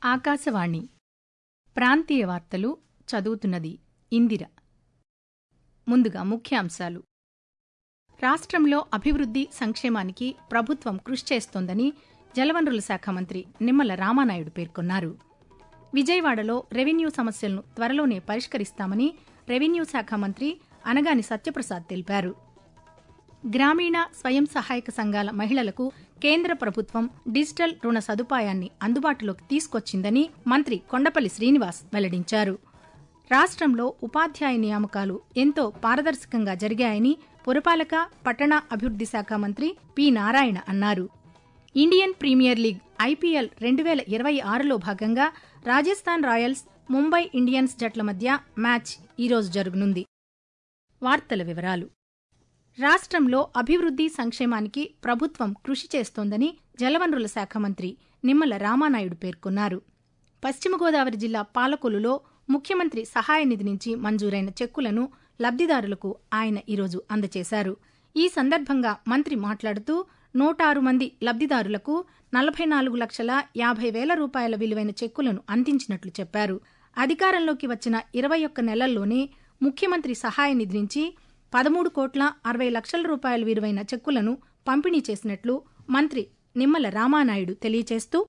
ఆకాశవాణి ప్రాంతీయ వార్తలు చదువుతున్నది ఇందిర ముందుగా ముఖ్యాంశాలు రాష్ట్రంలో అభివృద్ధి సంక్షేమానికి ప్రభుత్వం కృషి చేస్తోందని జలవనరుల శాఖ మంత్రి నిమ్మల రామానాయుడు పేర్కొన్నారు విజయవాడలో రెవెన్యూ సమస్యలను త్వరలోనే పరిష్కరిస్తామని రెవెన్యూ శాఖ మంత్రి అనగాని సత్యప్రసాద్ తెలిపారు గ్రామీణ స్వయం సహాయక సంఘాల మహిళలకు కేంద్ర ప్రభుత్వం డిజిటల్ రుణ సదుపాయాన్ని అందుబాటులోకి తీసుకొచ్చిందని మంత్రి కొండపల్లి శ్రీనివాస్ వెల్లడించారు రాష్ట్రంలో ఉపాధ్యాయ నియామకాలు ఎంతో పారదర్శకంగా జరిగాయని పురపాలక పట్టణ అభివృద్ధి శాఖ మంత్రి పి నారాయణ అన్నారు ఇండియన్ ప్రీమియర్ లీగ్ ఐపీఎల్ రెండు వేల ఇరవై ఆరులో భాగంగా రాజస్థాన్ రాయల్స్ ముంబై ఇండియన్స్ జట్ల మధ్య మ్యాచ్ ఈరోజు జరగనుంది వార్తల వివరాలు రాష్ట్రంలో అభివృద్ధి సంక్షేమానికి ప్రభుత్వం కృషి చేస్తోందని జలవనరుల శాఖ మంత్రి నిమ్మల రామానాయుడు పేర్కొన్నారు పశ్చిమ గోదావరి జిల్లా పాలకొలులో ముఖ్యమంత్రి సహాయ నిధి నుంచి మంజూరైన చెక్కులను లబ్దిదారులకు ఆయన ఈరోజు అందజేశారు ఈ సందర్భంగా మంత్రి మాట్లాడుతూ నూట ఆరు మంది లబ్దిదారులకు నలభై నాలుగు లక్షల యాభై వేల రూపాయల విలువైన చెక్కులను అందించినట్లు చెప్పారు అధికారంలోకి వచ్చిన ఇరవై ఒక్క నెలల్లోనే ముఖ్యమంత్రి సహాయ నిధి నుంచి పదమూడు కోట్ల అరవై లక్షల రూపాయల విలువైన చెక్కులను పంపిణీ చేసినట్లు మంత్రి నిమ్మల రామానాయుడు తెలియచేస్తూ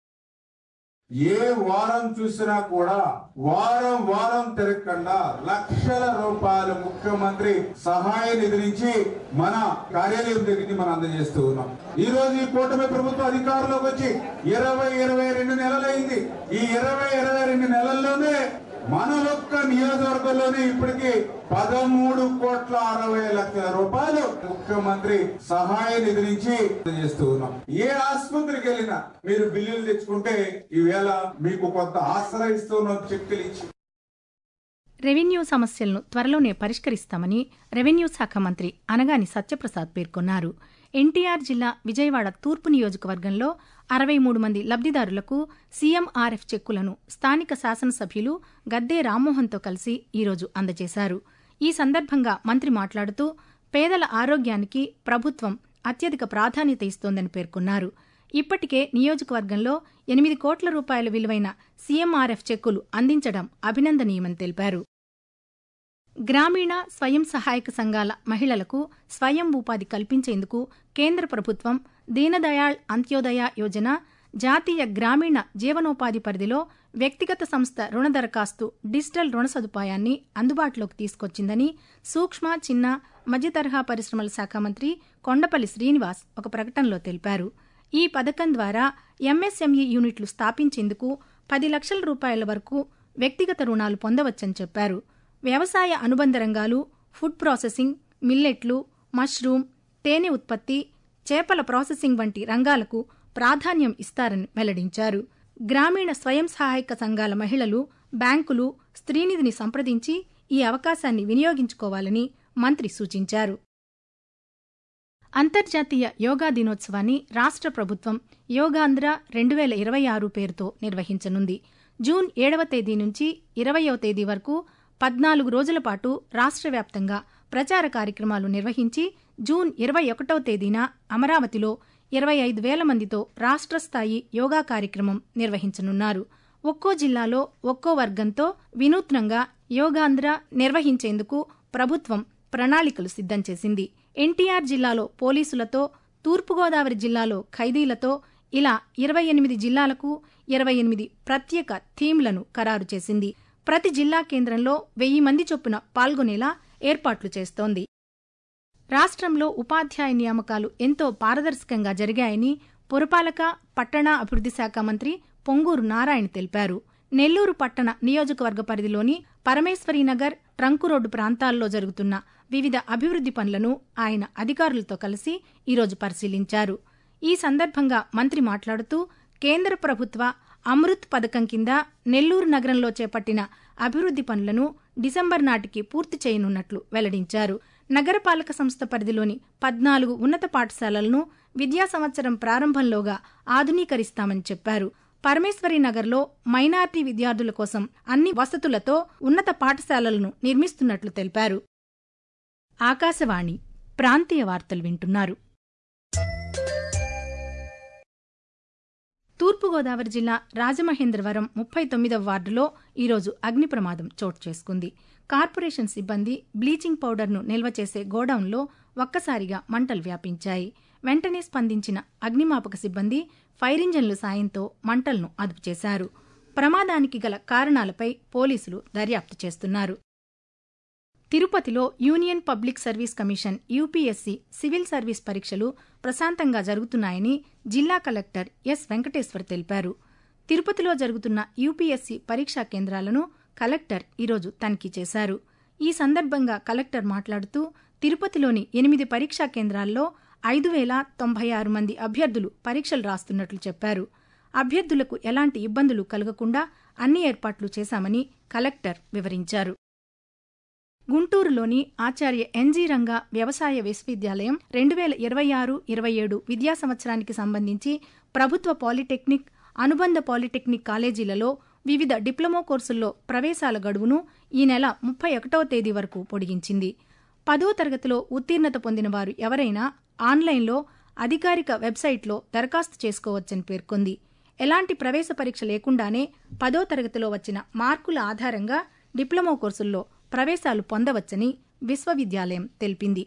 ఏ వారం చూసినా కూడా వారం వారం తిరగకుండా లక్షల రూపాయలు ముఖ్యమంత్రి సహాయ నిధి నుంచి మన కార్యాలయం దగ్గరికి మనం అందజేస్తూ ఉన్నాం ఈ రోజు ఈ కూటమి ప్రభుత్వం అధికారంలోకి వచ్చి ఇరవై ఇరవై రెండు నెలలైంది ఈ ఇరవై ఇరవై రెండు నెలల్లోనే మన ఒక్క నియోజకవర్గంలోనే ఇప్పటికి పదమూడు కోట్ల అరవై లక్షల రూపాయలు ముఖ్యమంత్రి సహాయ నిధి నుంచి చేస్తూ ఉన్నాం ఏ ఆసుపత్రికి వెళ్ళినా మీరు బిల్లులు తెచ్చుకుంటే ఈవేళ మీకు కొంత ఆశ్రయిస్తున్నాం చెక్కులు ఇచ్చి రెవెన్యూ సమస్యలను త్వరలోనే పరిష్కరిస్తామని రెవెన్యూ శాఖ మంత్రి అనగాని సత్యప్రసాద్ పేర్కొన్నారు ఎన్టీఆర్ జిల్లా విజయవాడ తూర్పు నియోజకవర్గంలో అరవై మూడు మంది లబ్దిదారులకు సీఎంఆర్ఎఫ్ చెక్కులను స్థానిక శాసనసభ్యులు గద్దే రామ్మోహన్తో కలిసి ఈరోజు అందజేశారు ఈ సందర్భంగా మంత్రి మాట్లాడుతూ పేదల ఆరోగ్యానికి ప్రభుత్వం అత్యధిక ప్రాధాన్యత ఇస్తోందని పేర్కొన్నారు ఇప్పటికే నియోజకవర్గంలో ఎనిమిది కోట్ల రూపాయల విలువైన సీఎంఆర్ఎఫ్ చెక్కులు అందించడం అభినందనీయమని తెలిపారు గ్రామీణ స్వయం సహాయక సంఘాల మహిళలకు స్వయం ఉపాధి కల్పించేందుకు కేంద్ర ప్రభుత్వం దీనదయాళ్ అంత్యోదయ యోజన జాతీయ గ్రామీణ జీవనోపాధి పరిధిలో వ్యక్తిగత సంస్థ రుణ దరఖాస్తు డిజిటల్ రుణ సదుపాయాన్ని అందుబాటులోకి తీసుకొచ్చిందని సూక్ష్మ చిన్న మధ్యతరహా పరిశ్రమల శాఖ మంత్రి కొండపల్లి శ్రీనివాస్ ఒక ప్రకటనలో తెలిపారు ఈ పథకం ద్వారా ఎంఎస్ఎంఈ యూనిట్లు స్థాపించేందుకు పది లక్షల రూపాయల వరకు వ్యక్తిగత రుణాలు పొందవచ్చని చెప్పారు వ్యవసాయ అనుబంధ రంగాలు ఫుడ్ ప్రాసెసింగ్ మిల్లెట్లు మష్రూమ్ తేనె ఉత్పత్తి చేపల ప్రాసెసింగ్ వంటి రంగాలకు ప్రాధాన్యం ఇస్తారని వెల్లడించారు గ్రామీణ స్వయం సహాయక సంఘాల మహిళలు బ్యాంకులు స్త్రీనిధిని సంప్రదించి ఈ అవకాశాన్ని వినియోగించుకోవాలని మంత్రి సూచించారు అంతర్జాతీయ యోగా దినోత్సవాన్ని రాష్ట్ర ప్రభుత్వం యోగాంధ్ర రెండు వేల ఇరవై ఆరు పేరుతో నిర్వహించనుంది జూన్ ఏడవ తేదీ నుంచి ఇరవయవ తేదీ వరకు పద్నాలుగు రోజుల పాటు రాష్ట్ర వ్యాప్తంగా ప్రచార కార్యక్రమాలు నిర్వహించి జూన్ ఇరవై ఒకటవ తేదీన అమరావతిలో ఇరవై ఐదు వేల మందితో రాష్ట్ర స్థాయి యోగా కార్యక్రమం నిర్వహించనున్నారు ఒక్కో జిల్లాలో ఒక్కో వర్గంతో వినూత్నంగా యోగాంధ్ర నిర్వహించేందుకు ప్రభుత్వం ప్రణాళికలు సిద్ధం చేసింది ఎన్టీఆర్ జిల్లాలో పోలీసులతో తూర్పుగోదావరి జిల్లాలో ఖైదీలతో ఇలా ఇరవై ఎనిమిది జిల్లాలకు ఇరవై ఎనిమిది ప్రత్యేక థీమ్లను ఖరారు చేసింది ప్రతి జిల్లా కేంద్రంలో వెయ్యి మంది చొప్పున పాల్గొనేలా ఏర్పాట్లు చేస్తోంది రాష్ట్రంలో ఉపాధ్యాయ నియామకాలు ఎంతో పారదర్శకంగా జరిగాయని పురపాలక పట్టణ అభివృద్ధి శాఖ మంత్రి పొంగూరు నారాయణ తెలిపారు నెల్లూరు పట్టణ నియోజకవర్గ పరిధిలోని పరమేశ్వరీనగర్ ట్రంకు రోడ్డు ప్రాంతాల్లో జరుగుతున్న వివిధ అభివృద్ధి పనులను ఆయన అధికారులతో కలిసి ఈరోజు పరిశీలించారు ఈ సందర్భంగా మంత్రి మాట్లాడుతూ కేంద్ర ప్రభుత్వ అమృత్ పథకం కింద నెల్లూరు నగరంలో చేపట్టిన అభివృద్ధి పనులను డిసెంబర్ నాటికి పూర్తి చేయనున్నట్లు వెల్లడించారు నగరపాలక సంస్థ పరిధిలోని పద్నాలుగు ఉన్నత పాఠశాలలను విద్యా సంవత్సరం ప్రారంభంలోగా ఆధునీకరిస్తామని చెప్పారు పరమేశ్వరి నగర్లో మైనార్టీ విద్యార్థుల కోసం అన్ని వసతులతో ఉన్నత పాఠశాలలను నిర్మిస్తున్నట్లు తెలిపారు ఆకాశవాణి ప్రాంతీయ వార్తలు వింటున్నారు తూర్పుగోదావరి జిల్లా రాజమహేంద్రవరం ముప్పై తొమ్మిదవ వార్డులో ఈరోజు అగ్ని ప్రమాదం చోటు చేసుకుంది కార్పొరేషన్ సిబ్బంది బ్లీచింగ్ పౌడర్ను నిల్వ చేసే గోడౌన్లో ఒక్కసారిగా మంటలు వ్యాపించాయి వెంటనే స్పందించిన అగ్నిమాపక సిబ్బంది ఫైర్ ఇంజన్ల సాయంతో మంటలను అదుపు చేశారు ప్రమాదానికి గల కారణాలపై పోలీసులు దర్యాప్తు చేస్తున్నారు తిరుపతిలో union public service commission UPSC civil service పరీక్షలు ప్రశాంతంగా జరుగుతున్నాయని జిల్లా కలెక్టర్ ఎస్ వెంకటేశ్వర్ తెలిపారు తిరుపతిలో జరుగుతున్న యూపీఎస్సీ పరీక్షా కేంద్రాలను కలెక్టర్ ఈరోజు తనిఖీ చేశారు ఈ సందర్భంగా కలెక్టర్ మాట్లాడుతూ తిరుపతిలోని ఎనిమిది పరీక్షా కేంద్రాల్లో ఐదు వేల తొంభై ఆరు మంది అభ్యర్థులు పరీక్షలు రాస్తున్నట్లు చెప్పారు అభ్యర్థులకు ఎలాంటి ఇబ్బందులు కలగకుండా అన్ని ఏర్పాట్లు చేశామని కలెక్టర్ వివరించారు గుంటూరులోని ఆచార్య ఎన్జీ రంగా వ్యవసాయ విశ్వవిద్యాలయం రెండు వేల ఇరవై ఆరు ఇరవై ఏడు విద్యా సంవత్సరానికి సంబంధించి ప్రభుత్వ పాలిటెక్నిక్ అనుబంధ పాలిటెక్నిక్ కాలేజీలలో వివిధ డిప్లొమా కోర్సుల్లో ప్రవేశాల గడువును ఈ నెల ముప్పై ఒకటవ తేదీ వరకు పొడిగించింది పదో తరగతిలో ఉత్తీర్ణత పొందిన వారు ఎవరైనా ఆన్లైన్లో అధికారిక వెబ్సైట్లో దరఖాస్తు చేసుకోవచ్చని పేర్కొంది ఎలాంటి ప్రవేశ పరీక్ష లేకుండానే పదో తరగతిలో వచ్చిన మార్కుల ఆధారంగా డిప్లొమా కోర్సుల్లో ప్రవేశాలు పొందవచ్చని విశ్వవిద్యాలయం తెలిపింది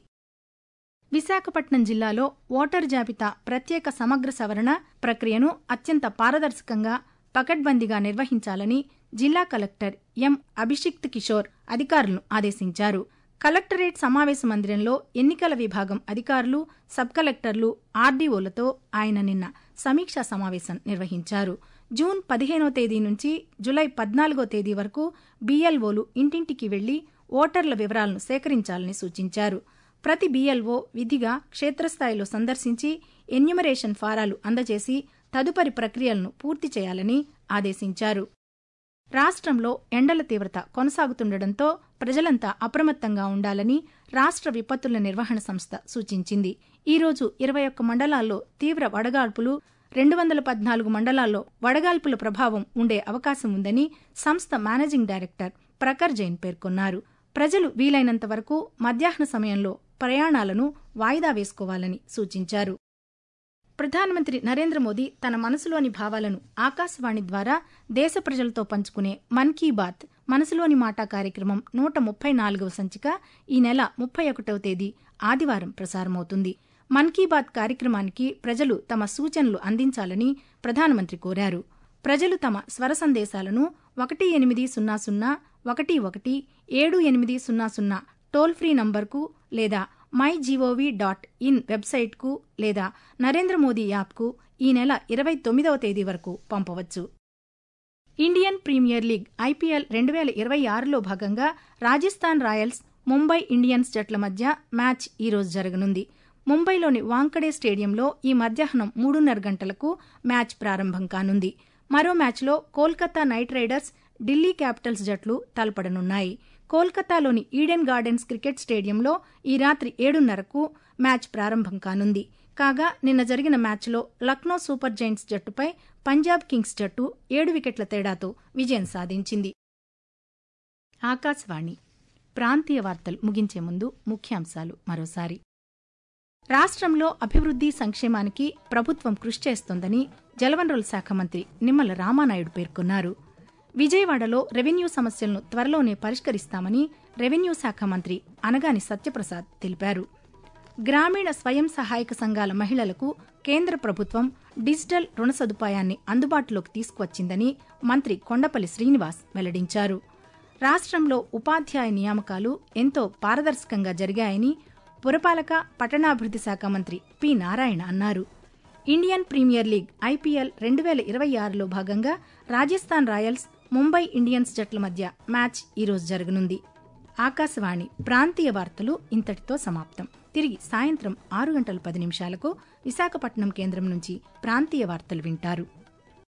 విశాఖపట్నం జిల్లాలో ఓటర్ జాబితా ప్రత్యేక సమగ్ర సవరణ ప్రక్రియను అత్యంత పారదర్శకంగా పకడ్బందీగా నిర్వహించాలని జిల్లా కలెక్టర్ ఎం అభిషిక్త్ కిషోర్ అధికారులను ఆదేశించారు కలెక్టరేట్ సమావేశ మందిరంలో ఎన్నికల విభాగం అధికారులు సబ్ కలెక్టర్లు ఆర్డీఓలతో ఆయన నిన్న సమీక్షా సమావేశం నిర్వహించారు జూన్ పదిహేనో తేదీ నుంచి జులై పద్నాలుగో తేదీ వరకు బీఎల్ఓలు ఇంటింటికి వెళ్లి ఓటర్ల వివరాలను సేకరించాలని సూచించారు ప్రతి బీఎల్ఓ విధిగా క్షేత్రస్థాయిలో సందర్శించి ఎన్యుమరేషన్ ఫారాలు అందజేసి తదుపరి ప్రక్రియలను పూర్తి చేయాలని ఆదేశించారు రాష్ట్రంలో ఎండల తీవ్రత కొనసాగుతుండటంతో ప్రజలంతా అప్రమత్తంగా ఉండాలని రాష్ట్ర విపత్తుల నిర్వహణ సంస్థ సూచించింది ఈరోజు ఇరవై ఒక్క మండలాల్లో తీవ్ర వడగాల్పులు రెండు వందల పద్నాలుగు మండలాల్లో వడగాల్పుల ప్రభావం ఉండే అవకాశం ఉందని సంస్థ మేనేజింగ్ డైరెక్టర్ ప్రఖర్ జైన్ పేర్కొన్నారు ప్రజలు వీలైనంత వరకు మధ్యాహ్న సమయంలో ప్రయాణాలను వాయిదా వేసుకోవాలని సూచించారు ప్రధానమంత్రి నరేంద్ర మోదీ తన మనసులోని భావాలను ఆకాశవాణి ద్వారా దేశ ప్రజలతో పంచుకునే మన్ కీ బాత్ మనసులోని మాట కార్యక్రమం నూట ముప్పై నాలుగవ సంచిక ఈ నెల ముప్పై ఒకటవ తేదీ ఆదివారం ప్రసారమవుతుంది మన్ కీ బాత్ కార్యక్రమానికి ప్రజలు తమ సూచనలు అందించాలని ప్రధానమంత్రి కోరారు ప్రజలు తమ స్వర సందేశాలను ఒకటి ఎనిమిది సున్నా సున్నా ఒకటి ఒకటి ఏడు ఎనిమిది సున్నా సున్నా టోల్ ఫ్రీ నంబర్కు లేదా మై జీఓవీ డాట్ ఇన్ వెబ్సైట్కు లేదా నరేంద్ర మోదీ యాప్కు ఈ నెల ఇరవై తొమ్మిదవ తేదీ వరకు పంపవచ్చు ఇండియన్ ప్రీమియర్ లీగ్ ఐపీఎల్ రెండు వేల ఇరవై ఆరులో భాగంగా రాజస్థాన్ రాయల్స్ ముంబై ఇండియన్స్ జట్ల మధ్య మ్యాచ్ ఈరోజు జరగనుంది ముంబైలోని వాంకడే స్టేడియంలో ఈ మధ్యాహ్నం మూడున్నర గంటలకు మ్యాచ్ ప్రారంభం కానుంది మరో మ్యాచ్లో Kolkata knight riders Delhi capitals జట్లు తలపడనున్నాయి కోల్కతాలోని ఈడెన్ గార్డెన్స్ క్రికెట్ స్టేడియంలో ఈ రాత్రి ఏడున్నరకు మ్యాచ్ ప్రారంభం కానుంది కాగా నిన్న జరిగిన మ్యాచ్లో లక్నో సూపర్ జైంట్స్ జట్టుపై పంజాబ్ కింగ్స్ జట్టు ఏడు వికెట్ల తేడాతో విజయం సాధించింది ఆకాశవాణి ప్రాంతీయ వార్తలు ముగించే ముందు ముఖ్యాంశాలు మరోసారి రాష్ట్రంలో అభివృద్ది సంక్షేమానికి ప్రభుత్వం కృషి చేస్తోందని జలవనరుల శాఖ మంత్రి నిమ్మల రామానాయుడు పేర్కొన్నారు విజయవాడలో రెవెన్యూ సమస్యలను త్వరలోనే పరిష్కరిస్తామని రెవెన్యూ శాఖ మంత్రి అనగాని సత్యప్రసాద్ తెలిపారు గ్రామీణ స్వయం సహాయక సంఘాల మహిళలకు కేంద్ర ప్రభుత్వం డిజిటల్ రుణ సదుపాయాన్ని అందుబాటులోకి తీసుకువచ్చిందని మంత్రి కొండపల్లి శ్రీనివాస్ వెల్లడించారు రాష్ట్రంలో ఉపాధ్యాయ నియామకాలు ఎంతో పారదర్శకంగా జరిగాయని పురపాలక పట్టణాభివృద్ది శాఖ మంత్రి పి నారాయణ అన్నారు ఇండియన్ ప్రీమియర్ లీగ్ ఐపీఎల్ రెండు వేల ఇరవై ఆరులో భాగంగా రాజస్థాన్ రాయల్స్ ముంబై ఇండియన్స్ జట్ల మధ్య మ్యాచ్ ఈరోజు జరగనుంది ఆకాశవాణి ప్రాంతీయ వార్తలు ఇంతటితో సమాప్తం తిరిగి సాయంత్రం ఆరు గంటల పది నిమిషాలకు విశాఖపట్నం కేంద్రం నుంచి ప్రాంతీయ వార్తలు వింటారు